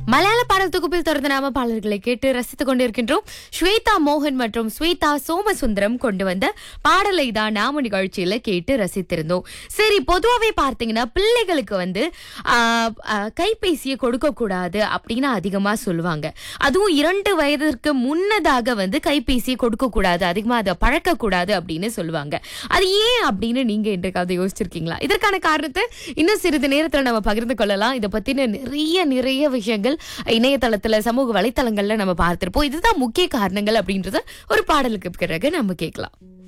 மலையாள பாடல் தொகுப்பில் தொடர்ந்து நாம பாடல்களை கேட்டு ரசித்துக் கொண்டிருக்கின்றோம் ஸ்வேதா மோகன் மற்றும் ஸ்வேதா சோமசுந்தரம் கொண்டு வந்த பாடலை தான் நாம நிகழ்ச்சியில கேட்டு ரசித்திருந்தோம் சரி பொதுவாவே பார்த்தீங்கன்னா பிள்ளைகளுக்கு வந்து ஆ, ஆ, கைபேசியை கொடுக்க கூடாது அப்படின்னு அதிகமா சொல்லுவாங்க அதுவும் இரண்டு வயதிற்கு முன்னதாக வந்து கைபேசியை கொடுக்க கூடாது அதிகமா அதை பழக்க கூடாது அப்படின்னு சொல்லுவாங்க அது ஏன் அப்படின்னு நீங்க இன்றைக்காவது யோசிச்சிருக்கீங்களா இதற்கான காரணத்தை இன்னும் சிறிது நேரத்துல நம்ம பகிர்ந்து கொள்ளலாம் இதை பத்தின நிறைய நிறைய விஷயங்கள் இணையதளத்துல சமூக வலைத்தளங்கள்ல நம்ம பார்த்திருப்போம் இதுதான் முக்கிய காரணங்கள் அப்படின்றத ஒரு பாடலுக்கு பிறகு நம்ம கேட்கலாம்